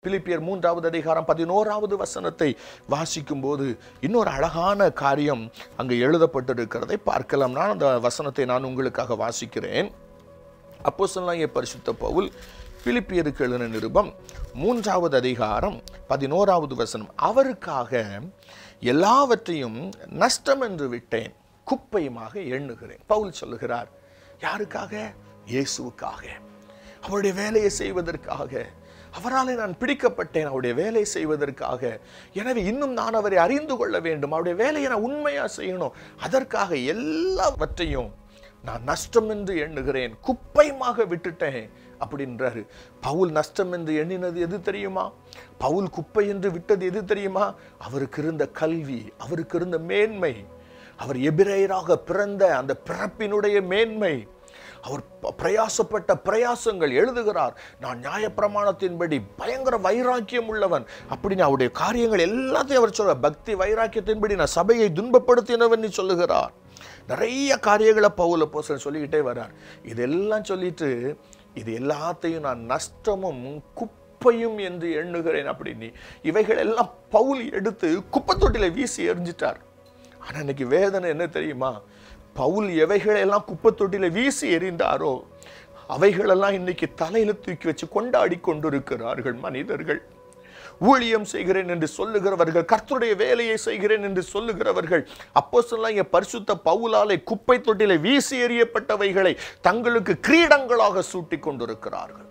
பிலிப்பியர் மூன்றாவது அதிகாரம் பதினோராவது வசனத்தை வாசிக்கும் போது இன்னொரு அழகான காரியம் அங்கு எழுதப்பட்டிருக்கிறதை பார்க்கலாம் நான் அந்த வசனத்தை நான் உங்களுக்காக வாசிக்கிறேன் அப்போஸ்தலனாகிய பரிசுத்த பவுல் பிலிப்பியருக்கு எழுதின நிருபம் மூன்றாவது அதிகாரம் பதினோராவது வசனம் அவருக்காக எல்லாவற்றையும் நஷ்டம் என்று விட்டேன் குப்பையுமாக எண்ணுகிறேன் பவுல் சொல்லுகிறார் யாருக்காக இயேசுவுக்காக அவருடைய வேலையை செய்வதற்காக அவராலே நான் பிடிக்கப்பட்டேன் அவருடைய வேலை செய்வதற்காக எனவே இன்னும் நான் அவரை அறிந்து கொள்ள வேண்டும் அவருடைய வேலையை நான் உண்மையா செய்யணும் அதற்காக எல்லாவற்றையும் நான் நஷ்டம் என்று எண்ணுகிறேன் குப்பையுமாக விட்டுட்டேன் அப்படின்றாரு பவுல் நஷ்டம் என்று எண்ணினது எது தெரியுமா பவுல் குப்பை என்று விட்டது எது தெரியுமா அவருக்கு இருந்த கல்வி அவருக்கு இருந்த மேன்மை அவர் எபிரேயராக பிறந்த அந்த பிறப்பினுடைய மேன்மை அவர் ப- பிரயாசப்பட்ட பிரயாசங்கள் எழுதுகிறார் நான் நியாயப்பிரமாணத்தின்படி பயங்கர வைராக்கியம் உள்ளவன் அப்படின்னு அவருடைய காரியங்கள் எல்லாத்தையும் அவர் சொல்ற பக்தி வைராக்கியத்தின்படி நான் சபையை துன்பப்படுத்தினவன் சொல்லுகிறார் நிறைய காரியங்களை பவுல போசன் சொல்லிக்கிட்டே வர்றார் இதெல்லாம் சொல்லிட்டு இது எல்லாத்தையும் நான் நஷ்டமும் குப்பையும் என்று எண்ணுகிறேன் அப்படின்னு இவைகள் எல்லாம் பவுல் எடுத்து குப்பை தொட்டில வீசி எறிஞ்சிட்டார் ஆனா இன்னைக்கு வேதனை என்ன தெரியுமா பவுல் எவைகளெல்லாம் குப்பை தொட்டில வீசி எறிந்தாரோ அவைகளெல்லாம் இன்னைக்கு தலையில தூக்கி வச்சு கொண்டாடி கொண்டிருக்கிறார்கள் மனிதர்கள் ஊழியம் செய்கிறேன் என்று சொல்லுகிறவர்கள் கர்த்தருடைய வேலையை செய்கிறேன் என்று சொல்லுகிறவர்கள் அப்போ இங்க பரிசுத்த பவுலாலே குப்பை தொட்டில வீசி எறியப்பட்டவைகளை தங்களுக்கு கிரீடங்களாக சூட்டிக் கொண்டிருக்கிறார்கள்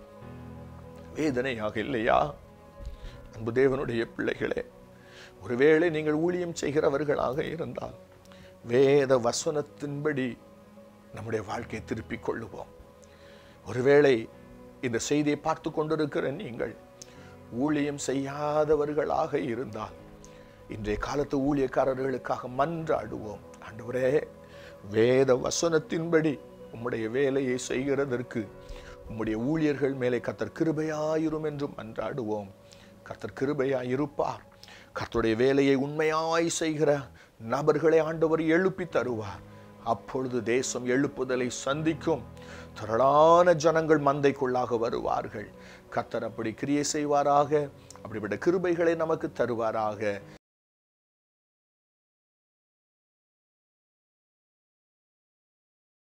வேதனையாக இல்லையா அன்பு தேவனுடைய பிள்ளைகளே ஒருவேளை நீங்கள் ஊழியம் செய்கிறவர்களாக இருந்தால் வேத வசனத்தின்படி நம்முடைய வாழ்க்கையை திருப்பிக் கொள்ளுவோம் ஒருவேளை இந்த செய்தியை பார்த்து கொண்டிருக்கிற நீங்கள் ஊழியம் செய்யாதவர்களாக இருந்தால் இன்றைய காலத்து ஊழியக்காரர்களுக்காக மன்றாடுவோம் ஆண்டவரே வேத வசனத்தின்படி உம்முடைய வேலையை செய்கிறதற்கு உம்முடைய ஊழியர்கள் மேலே கர்த்தர் கிருபையாயிரும் என்றும் மன்றாடுவோம் கர்த்தர் கிருபையாயிருப்பார் கர்த்தருடைய வேலையை உண்மையாய் செய்கிற நபர்களை ஆண்டவர் எழுப்பி தருவார் அப்பொழுது தேசம் எழுப்புதலை சந்திக்கும் திரளான ஜனங்கள் மந்தைக்குள்ளாக வருவார்கள் கர்த்தர் அப்படி கிரியை செய்வாராக அப்படிப்பட்ட கிருபைகளை நமக்கு தருவாராக